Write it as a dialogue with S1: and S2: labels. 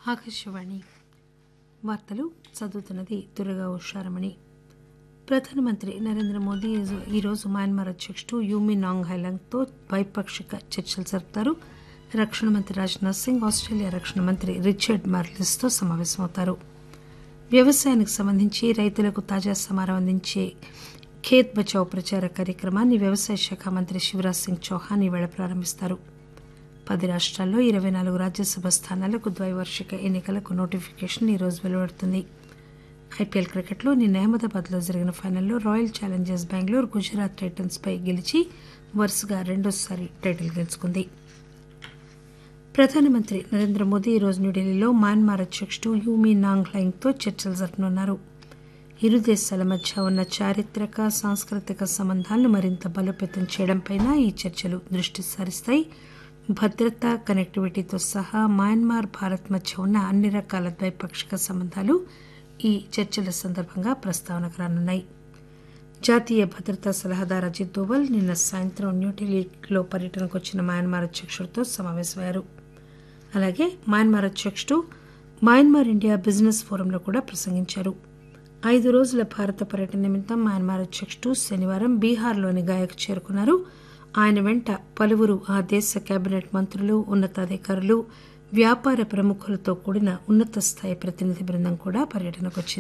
S1: ఆకాశవాణి వార్తలు చదువుతున్నది దుర్గా ఉషారమణి ప్రధానమంత్రి నరేంద్ర మోదీ ఈజు- ఈరోజు మయన్మార్ అధ్యక్షుడు యూమి నాంగ్ హైలాంగ్తో ద్వైపాక్షిక చర్చలు జరుపుతారు రక్షణ మంత్రి రాజ్నాథ్ సింగ్ ఆస్ట్రేలియా రక్షణ మంత్రి రిచర్డ్ మార్లిస్తో సమావేశమవుతారు వ్యవసాయానికి సంబంధించి రైతులకు తాజా సమాచారం అందించే ఖేత్ బచావ్ ప్రచార కార్యక్రమాన్ని వ్యవసాయ శాఖ మంత్రి శివరాజ్ సింగ్ చౌహాన్ ఈవేళ ప్రారంభిస్తారు పది రాష్ట్రాల్లో ఇరవై నాలుగు రాజ్యసభ స్థానాలకు ద్వైవార్షిక ఎన్నికలకు నోటిఫికేషన్ ఈ రోజు వెలువడుతుంది ఐపీఎల్ క్రికెట్లో నిన్న అహ్మదాబాద్లో జరిగిన ఫైనల్లో royal challengers Bengaluru Gujarat titans పై గెలిచి వరుసగా రెండోసారి టైటిల్ గెలుచుకుంది ప్రధానమంత్రి నరేంద్ర మోదీ ఈరోజు న్యూఢిల్లీలో మయన్మార్ అధ్యక్షుడు యూమీ నాంగ్ లైంగ్తో చర్చలు జరపనున్నారు ఇరు దేశాల మధ్య ఉన్న చారిత్రక సాంస్కృతిక సంబంధాలను మరింత బలోపేతం చేయడంపై ఈ చర్చలు దృష్టి సారిస్తాయి భద్రత కనెక్టివిటీతో సహా మయన్మార్ భారత్ మధ్య ఉన్న అన్ని రకాల ద్వైపాక్షిక సంబంధాలు ఈ చర్చల సందర్భంగా ప్రస్తావనకు రానున్నాయి జాతీయ భద్రతా సలహాదారు అజిత్ దోవల్ నిన్న సాయంత్రం న్యూఢిల్లీలో పర్యటనకు వచ్చిన మయన్మార్ అధ్యక్షుడితో సమావేశమయ్యారు అలాగే మయన్మార్ అధ్యక్షుడు మయన్మార్ ఇండియా బిజినెస్ ఫోరంలో కూడా ప్రసంగించారు ఐదు రోజుల భారత పర్యటన నిమిత్తం మయన్మార్ అధ్యక్షుడు శనివారం బీహార్లోని గాయకు చేరుకున్నారు ఆయన వెంట పలువురు ఆ దేశ కేబినెట్ మంత్రులు ఉన్నతాధికారులు వ్యాపార ప్రముఖులతో కూడిన ఉన్నత స్థాయి ప్రతినిధి బృందం కూడా పర్యటనకు వచ్చింది